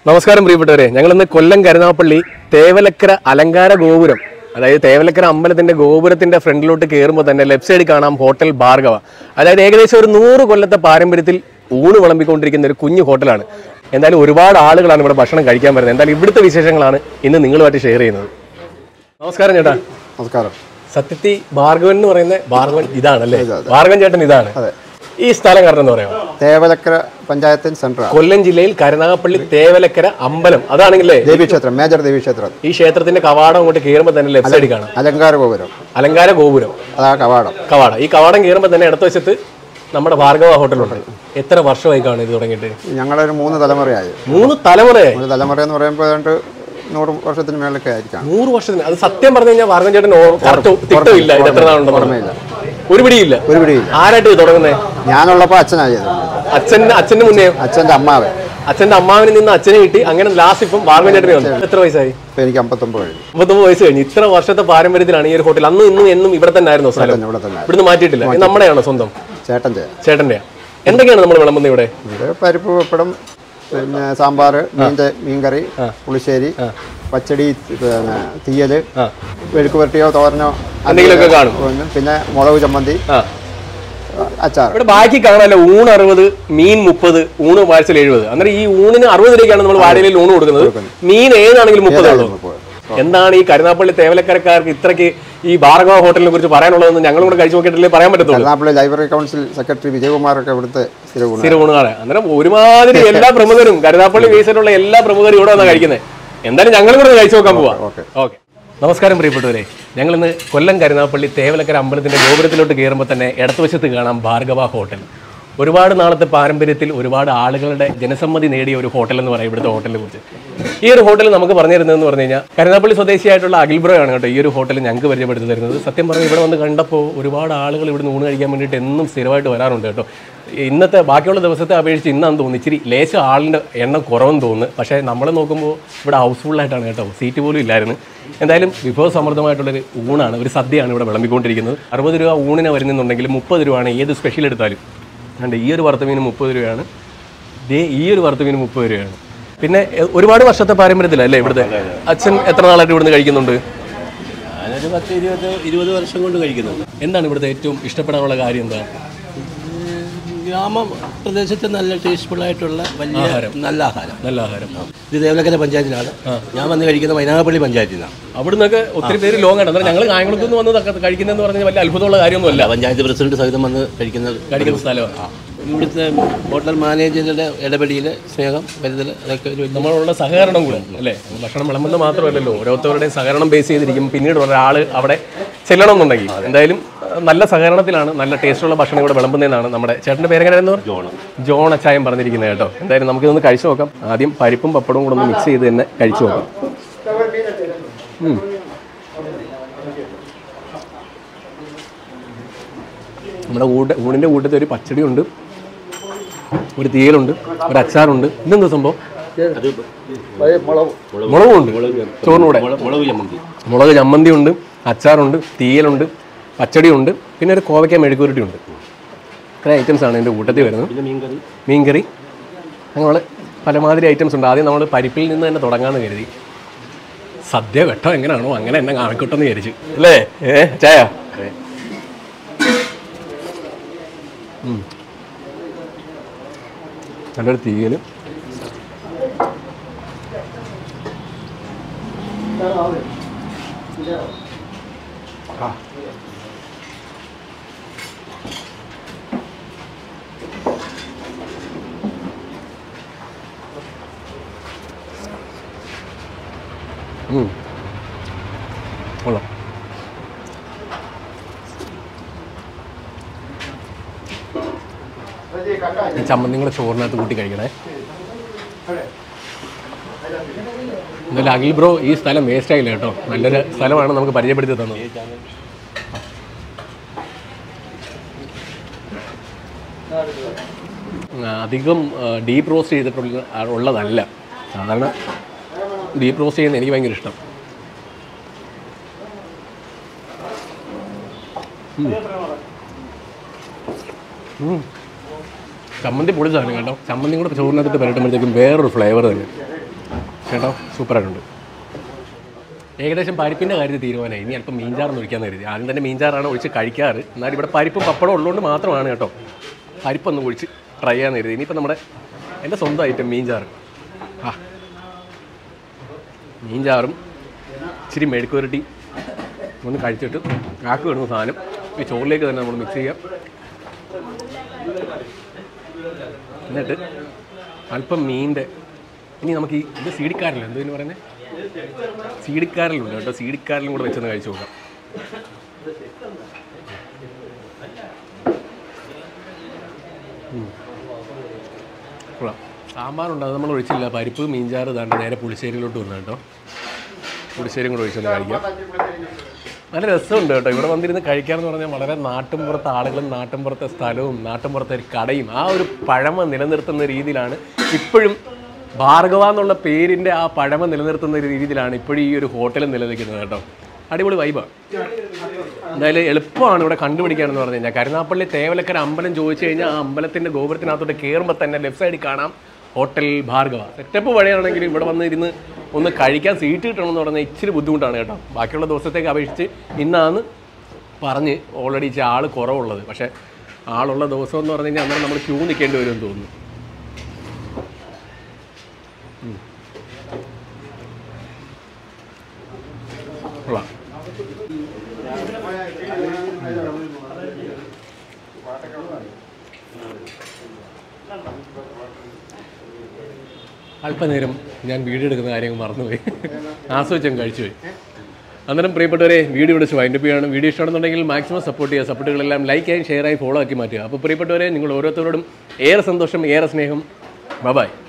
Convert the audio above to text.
നമസ്കാരം പ്രിയപ്പെട്ടവരെ ഞങ്ങൾ ഇന്ന് കൊല്ലം കരുനാപ്പള്ളി തേവലക്കര അലങ്കാര ഗോപുരം അതായത് തേവലക്കര അമ്പലത്തിന്റെ ഗോപുരത്തിന്റെ ഫ്രണ്ടിലോട്ട് കയറുമ്പോൾ തന്നെ ലെഫ്റ്റ് സൈഡിൽ കാണാം ഹോട്ടൽ ഭാർഗവ അതായത് ഏകദേശം ഒരു നൂറ് കൊല്ലത്തെ പാരമ്പര്യത്തിൽ ഊണ് വിളമ്പിക്കൊണ്ടിരിക്കുന്ന ഒരു കുഞ്ഞു ഹോട്ടലാണ് എന്തായാലും ഒരുപാട് ആളുകളാണ് ഇവിടെ ഭക്ഷണം കഴിക്കാൻ വരുന്നത് എന്തായാലും ഇവിടുത്തെ വിശേഷങ്ങളാണ് ഇന്ന് നിങ്ങളുമായിട്ട് ഷെയർ ചെയ്യുന്നത് നമസ്കാരം ചേട്ടാ നമസ്കാരം സത്യത്തിൽ ഭാർഗവൻ എന്ന് പറയുന്ന ഭാർഗവൻ ഇതാണല്ലേ ഭാർഗവൻ ചേട്ടൻ ഇതാണ് ഈ സ്ഥലം കാരണം എന്ന് പറയാം തേവലക്കര പഞ്ചായത്തിന് സെൻറ്ററാണ് കൊല്ലം ജില്ലയിൽ കരുനാഗപ്പള്ളി തേവലക്കര അമ്പലം അതാണെങ്കിലേ ദേവീക്ഷേത്രം മേജർ ദേവീക്ഷേത്രം ഈ ക്ഷേത്രത്തിന്റെ കവാടം അങ്ങോട്ട് കയറുമ്പോൾ തന്നെ ലെഫ്റ്റ് സൈഡിൽ കാണാം അലങ്കാര ഗോപുരം അലങ്കാര ഗോപുരം അതാ കവാടം കവാടം ഈ കവാടം കയറുമ്പോൾ തന്നെ ഇടത്ത് വശത്ത് നമ്മുടെ ഭാർഗവ ഹോട്ടലുണ്ട് എത്ര വർഷമായി കാണും ഇത് തുടങ്ങിയിട്ട് ഞങ്ങളൊരു മൂന്ന് തലമുറയായി മൂന്ന് തലമുറയായി മൂന്ന് തലമുറ എന്ന് പറയുമ്പോൾ ഏതാണ്ട് നൂറ് വർഷത്തിന് മേളിലൊക്കെ ആയിരിക്കാം നൂറ് വർഷത്തിന് അത് സത്യം പറഞ്ഞു കഴിഞ്ഞാൽ ഭാർഗവൻ ചേട്ടൻ കറക്റ്റ് തിട്ടമില്ല ഇത് എത്ര നാളുണ്ടെന്ന് ഒരു പിടിയില്ല ഒരു പിടിയില്ല ആരായിട്ട് ഇത് തുടങ്ങുന്നത് ഞാനുള്ളപ്പോൾ അച്ഛനായത് അച്ഛന്റെ അച്ഛന്റെ മുന്നേ അച്ഛൻ്റെ അമ്മാവൻ അച്ഛന്റെ അമ്മാവിന് നിന്ന് അച്ഛനെ കിട്ടി അങ്ങനെ ലാസ്റ്റ് ഇപ്പം ഭാർഗവൻ ചേട്ടനെ വന്നു എത്ര വയസ്സായി ഇപ്പം എനിക്ക് അമ്പത്തൊമ്പത് കഴിഞ്ഞു മുപ്പത്തൊമ്പത് വയസ്സ് കഴിഞ്ഞു ഇത്ര വർഷത്തെ പാരമ്പര്യത്തിലാണ് ഈ ഒരു ഹോട്ടൽ അന്നും ഇന്നും എന്നും ഇവിടെ തന്നെ ആയിരുന്നു സ്ഥലം തന്നെ ഇവിടെ തന്നെ ഇവിടുന്ന് മാറ്റിയിട്ടില്ല ഇത് നമ്മുടെയാണോ സ്വന്തം ചേട്ടൻ ചെയ്യാം ചേട്ടന്റെ എന്തൊക്കെയാണ് നമ്മൾ വിളമ്പുന്നത് ഇവിടെ ഇത് പരിപ്പ് പപ്പടം പിന്നെ സാമ്പാർ മീൻ്റെ മീൻകറി പുളിശ്ശേരി പച്ചടി പിന്നെ തീയൽ ആ. വെഴുക്ക് പുരട്ടിയോ തോരനോ എന്തെങ്കിലുമൊക്കെ കാണും ഒന്ന് പിന്നെ മുളക് ചമ്മന്തി ആ അച്ചാർ ഇവിടെ ബാക്കി കാണാനല്ലോ ഊണ് അറുപത് മീൻ മുപ്പത് ഊണ് പാഴ്സൽ എഴുപത് അന്നേരം ഈ ഊണിന് അറുപത് രൂപയ്ക്കാണ് നമ്മൾ വാടകയിൽ ഊണ് കൊടുക്കുന്നത് മീൻ ഏതാണെങ്കിലും മുപ്പത് ഉള്ളൂ മുപ്പത്. എന്താണ് ഈ കരുനാപ്പള്ളി തേവലക്കരക്കാർക്ക് ഇത്രയ്ക്ക് ഈ ഭാർഗവ ഹോട്ടലിനെ കുറിച്ച് പറയാനുള്ളതെന്ന് ഞങ്ങളും കൂടെ കഴിച്ചു നോക്കിയിട്ടില്ലേ പറയാൻ പറ്റത്തുള്ളൂ എറണാകുളം ലൈബ്രറി കൗൺസിൽ സെക്രട്ടറി വിജയകുമാറൊക്കെ ഇവിടുത്തെ സ്ഥിര ഗുണം സ്ഥിര ഊണുകാരെ അന്നേരം ഒരുമാതിരി എല്ലാ പ്രമുഖരും കരുനാപ്പള്ളി ബേസിലുള്ള എല്ലാ പ്രമുഖരും ഇവിടെ വന്നാണ് കഴിക്കുന്നത് എന്തായാലും ഞങ്ങളും കൂടെ ഒന്ന് കഴിച്ചു നോക്കാൻ പോവാം ഓക്കെ ഓക്കെ നമസ്കാരം പ്രിയപ്പെട്ടവരെ ഞങ്ങൾ ഇന്ന് കൊല്ലം കരുനാപ്പള്ളി തേവലക്കര അമ്പലത്തിന്റെ ഗോപുരത്തിലോട്ട് കയറുമ്പോൾ തന്നെ ഇടതുവശത്ത് കാണാം ഭാർഗവ ഹോട്ടൽ ഒരുപാട് നാളത്തെ പാരമ്പര്യത്തിൽ ഒരുപാട് ആളുകളുടെ ജനസമ്മതി നേടിയ ഒരു ഹോട്ടൽ എന്ന് പറയും ഇവിടുത്തെ ഹോട്ടലിനെ കുറിച്ച് ഈ ഒരു ഹോട്ടൽ നമുക്ക് പറഞ്ഞു തരുന്നതെന്ന് പറഞ്ഞു കഴിഞ്ഞാൽ കരുനാപ്പള്ളി സ്വദേശിയായിട്ടുള്ള അഖിൽബ്രോ ആണ് കേട്ടോ ഈ ഒരു ഹോട്ടൽ ഞങ്ങൾക്ക് പരിചയപ്പെടുത്തി തരുന്നത് സത്യം പറഞ്ഞാൽ ഇവിടെ വന്ന് കണ്ടപ്പോൾ ഒരുപാട് ആളുകൾ ഇവിടുന്ന് ഊണ് കഴിക്കാൻ വേണ്ടിയിട്ട് എന്നും സ്ഥിരമായിട്ട് വരാറുണ്ട് കേട്ടോ ഇന്നത്തെ ബാക്കിയുള്ള ദിവസത്തെ അപേക്ഷിച്ച് ഇന്നാന്ന് തോന്നുന്നു ഇച്ചിരി ലേശം ആളിൻ്റെ എണ്ണം കുറവെന്ന് തോന്നുന്നു പക്ഷേ നമ്മൾ നോക്കുമ്പോൾ ഇവിടെ ഹൗസ്ഫുള്ളായിട്ടാണ് കേട്ടോ സീറ്റ് പോലും ഇല്ലായിരുന്നു എന്തായാലും വിഭവസമൃദ്ധമായിട്ടുള്ളൊരു ഊണാണ് ഒരു സദ്യയാണ് ഇവിടെ വിളമ്പിക്കൊണ്ടിരിക്കുന്നത് അറുപത് രൂപ ഊണിന് വരുന്നുണ്ടെങ്കിൽ മുപ്പത് രൂപയാണ് ഏത് സ്പെഷ്യൽ എടുത്താലും കണ്ട് ഈ ഒരു വറുത്തമീന് മുപ്പത് രൂപയാണ് ദേ ഈ ഒരു വറുത്തമീന് മുപ്പത് രൂപയാണ് പിന്നെ എ, ഒരുപാട് വർഷത്തെ പാരമ്പര്യത്തിലല്ലേ ഇവിടുത്തെ അച്ഛൻ എത്ര നാളായിട്ട് ഇവിടുന്ന് കഴിക്കുന്നുണ്ട് ഞാനൊരു പത്ത് ഇരുപത് ഇരുപത് വർഷം കൊണ്ട് കഴിക്കുന്നുണ്ട് എന്താണ് ഇവിടുത്തെ ഏറ്റവും ഇഷ്ടപ്പെടാനുള്ള കാര്യം എന്താ ഗ്രാമ പ്രദേശത്ത് നല്ല ടേസ്റ്റ്ഫുൾ ആയിട്ടുള്ള വലിയ നല്ല ആഹാരം നല്ല ആഹാരം ഇത് ദേവലക്കര പഞ്ചായത്തിലാണ് ഞാൻ വന്ന് കഴിക്കുന്ന വൈനാഗപ്പള്ളി പഞ്ചായത്തിൽ നിന്നാണ് അവിടുന്നൊക്കെ ഒത്തിരി പേര് ലോങ് ആണ് അന്നേരം ഞങ്ങൾ കായംകുളത്ത് നിന്ന് വന്ന് കഴിക്കുന്നതെന്ന് പറഞ്ഞാൽ വലിയ അത്ഭുതമുള്ള കാര്യമൊന്നുമല്ല പഞ്ചായത്ത് പ്രസിഡന്റ് സഹിതം വന്ന് കഴിക്കുന്നത് കഴിക്കുന്ന സ്ഥലമാണ് ഇവിടുത്തെ ഹോട്ടൽ മാനേജറുടെ ഇടപെടിയിൽ സ്നേഹം കരുതൽ അതൊക്കെ ഒരു വലിയ നമ്മളുള്ള സഹകരണം കൂടെ അല്ലേ ഭക്ഷണം വിളമ്പുന്നത് മാത്രമല്ലല്ലോ ഓരോരുത്തരുടെയും സഹകരണം ബേസ് ചെയ്തിരിക്കും പിന്നീട് ഒരാൾ അവിടെ ചെല്ലണം എന്നുണ്ടെങ്കിൽ എന്തായാലും അഹ് നല്ല സഹകരണത്തിലാണ് നല്ല ടേസ്റ്റുള്ള ഭക്ഷണം ഇവിടെ വിളമ്പുന്നതെന്നാണ് നമ്മുടെ ചേട്ടൻ്റെ പേരെങ്ങനെയായിരുന്നു ജോൺ ജോൺ അച്ചായം പറഞ്ഞിരിക്കുന്നത് കേട്ടോ എന്തായാലും നമുക്കിതൊന്ന് കഴിച്ചു നോക്കാം ആദ്യം പരിപ്പും പപ്പടവും കൂടെ ഒന്ന് മിക്സ് ചെയ്ത് തന്നെ കഴിച്ചു നോക്കാം ഉം. നമ്മുടെ ഊട്ട ഊണിൻ്റെ കൂട്ടത്തിൽ ഒരു പച്ചടിയുണ്ട് ഒരു തീയലുണ്ട് ഒരു അച്ചാറുണ്ട് ഇതെന്താ സംഭവം അത് മുളകുണ്ട് ചോറിനൂടെ മുളക് മുളക് ചമ്മന്തി മുളക് ചമ്മന്തി ഉണ്ട് അച്ചാറുണ്ട് തീയലുണ്ട് പച്ചടിയുണ്ട് പിന്നെ ഒരു കോവയ്ക്ക മെഴുക്കുരുട്ടി ഉണ്ട് ഇത്രയും ഐറ്റംസ് ആണ് എൻ്റെ കൂട്ടത്തിൽ വരുന്നത് പിന്നെ മീൻകറി മീൻകറി അങ്ങനെ പലമാതിരി ഐറ്റംസ് ഉണ്ട് ആദ്യം നമ്മൾ പരിപ്പിൽ നിന്ന് തന്നെ തുടങ്ങാമെന്ന് കരുതി സദ്യ വെട്ടം എങ്ങനെയാണോ അങ്ങനെ എന്നെ കാണിക്കട്ടെന്ന് വിചാരിച്ചു അല്ലേ ഏ ചായ ഉം. നല്ലൊരു തീയല് ഉം. കൊള്ളാം ഈ ചമ്മന്തി കൂടെ ചോറിനകത്ത് കൂട്ടി കഴിക്കണേ എന്നാലും അഖിൽ ബ്രോ ഈ സ്ഥലം വേസ്റ്റ് ആയില്ല കേട്ടോ നല്ലൊരു സ്ഥലമാണ് നമുക്ക് പരിചയപ്പെടുത്തി തന്നത് ആ, അധികം ഡീപ്പ് റോസ്റ്റ് ചെയ്തിട്ടുള്ള ഉള്ളതല്ല സാധാരണ ഡീപ്പ് റോസ്റ്റ് ചെയ്യുന്നത് എനിക്ക് ഭയങ്കര ഇഷ്ടം ഉം. ഉം. ചമ്മന്തി പൊളി സാധനം കേട്ടോ ചമ്മന്തി കൂടെ ചോറിനകത്തിട്ട് പുരട്ടുമ്പോഴത്തേക്കും വേറൊരു ഫ്ലേവർ തന്നെ കേട്ടോ സൂപ്പറായിട്ടുണ്ട് ഏകദേശം പരിപ്പിൻ്റെ കാര്യത്തിൽ തീരുമാനമായി ഇനി അല്പം മീൻചാറൊന്ന് ഒഴിക്കാന്ന് കരുതി ആദ്യം തന്നെ മീൻചാറാണ് ഒഴിച്ച് കഴിക്കാറ് എന്നാലും ഇവിടെ പരിപ്പും പപ്പടം ഉള്ളതുകൊണ്ട് മാത്രമാണ് കേട്ടോ പരിപ്പൊന്ന് ഒഴിച്ച് ട്രൈ ചെയ്യാന്ന് കരുതി ഇനിയിപ്പോൾ നമ്മുടെ എൻ്റെ സ്വന്തം ഐറ്റം മീൻചാറ് ആ മീൻചാറും ഇച്ചിരി മെഴുക്കുവരട്ടി ഒന്ന് കഴിച്ചിട്ട് ആക്കി വിടുന്ന സാധനം ഈ ചോറിലേക്ക് തന്നെ നമ്മൾ മിക്സ് ചെയ്യാം എന്നിട്ട് അല്പം മീനിൻ്റെ ഇനി നമുക്ക് ഈ ഇത് സീഡിക്കാരല്ലോ എന്തോ ഇതിന് പറയുന്നത് സീഡിക്കാരലുണ്ട് കേട്ടോ സീഡിക്കാരലും കൂടെ വെച്ചൊന്ന് കഴിച്ചു നോക്കാം ഉം. കൊള്ളാം സാമ്പാറുണ്ട് അത് നമ്മൾ ഒഴിച്ചില്ല പരിപ്പ് മീൻചാറ് ഇതാണ്ട് നേരെ പുളിശ്ശേരിയിലോട്ട് വന്നു കേട്ടോ പുളിശ്ശേരിയും കൂടെ ഒഴിച്ചൊന്ന് കഴിക്കാം നല്ല രസമുണ്ട് കേട്ടോ ഇവിടെ വന്നിരുന്ന് കഴിക്കാന്ന് പറഞ്ഞാൽ വളരെ നാട്ടിൻപുറത്തെ ആളുകളും നാട്ടിൻപുറത്തെ സ്ഥലവും നാട്ടിൻപുറത്തെ ഒരു കടയും ആ ഒരു പഴമ നിലനിർത്തുന്ന രീതിയിലാണ് ഇപ്പോഴും ഭാർഗവ എന്നുള്ള പേരിൻ്റെ ആ പഴമ നിലനിർത്തുന്ന ഒരു രീതിയിലാണ് ഇപ്പോഴും ഈ ഒരു ഹോട്ടൽ നിലനിൽക്കുന്നത് കേട്ടോ അടിപൊളി വൈബാണ് എന്തായാലും എളുപ്പമാണ് ഇവിടെ കണ്ടുപിടിക്കാനെന്ന് പറഞ്ഞു കഴിഞ്ഞാൽ കരുനാപ്പള്ളി തേവലക്കര അമ്പലം ചോദിച്ചു കഴിഞ്ഞാൽ ആ അമ്പലത്തിൻ്റെ ഗോപുരത്തിനകത്തോട്ട് കയറുമ്പോൾ തന്നെ ലെഫ്റ്റ് സൈഡിൽ കാണാം ഹോട്ടൽ ഭാർഗവ സെറ്റപ്പ് വഴിയാണെങ്കിലും ഇവിടെ വന്ന് ഇരുന്ന് ഒന്ന് കഴിക്കാൻ സീറ്റ് കിട്ടണമെന്ന് പറഞ്ഞാൽ ഇച്ചിരി ബുദ്ധിമുട്ടാണ് കേട്ടോ ബാക്കിയുള്ള ദിവസത്തേക്ക് അപേക്ഷിച്ച് ഇന്നാണ് പറഞ്ഞ് ഓൾറെഡി ഇച്ചിരി ആൾ കുറവുള്ളത് പക്ഷേ ആളുള്ള ദിവസം എന്ന് പറഞ്ഞു കഴിഞ്ഞാൽ അന്നേരം നമ്മൾ ക്യൂ നിൽക്കേണ്ടി വരുമെന്ന് തോന്നുന്നു ഉം. കൊള്ളാം അല്പനേരം ഞാൻ വീഡിയോ എടുക്കുന്ന കാര്യം മറന്നുപോയി ആസ്വദിച്ചും കഴിച്ചുപോയി അന്നേരം പ്രിയപ്പെട്ടവരെ വീഡിയോ വിളിച്ച് വൈൻഡപ്പ് ചെയ്യണം വീഡിയോ ഇഷ്ടമാണെന്നുണ്ടെങ്കിൽ മാക്സിമം സപ്പോർട്ട് ചെയ്യുക സപ്പോർട്ടുകളെല്ലാം ലൈക്ക് ആയി ഷെയർ ആയി ഫോളോ ആക്കി മാറ്റുക അപ്പോൾ പ്രിയപ്പെട്ടവരെ നിങ്ങൾ ഓരോരുത്തരോടും ഏറെ സന്തോഷം ഏറെ സ്നേഹം ബൈ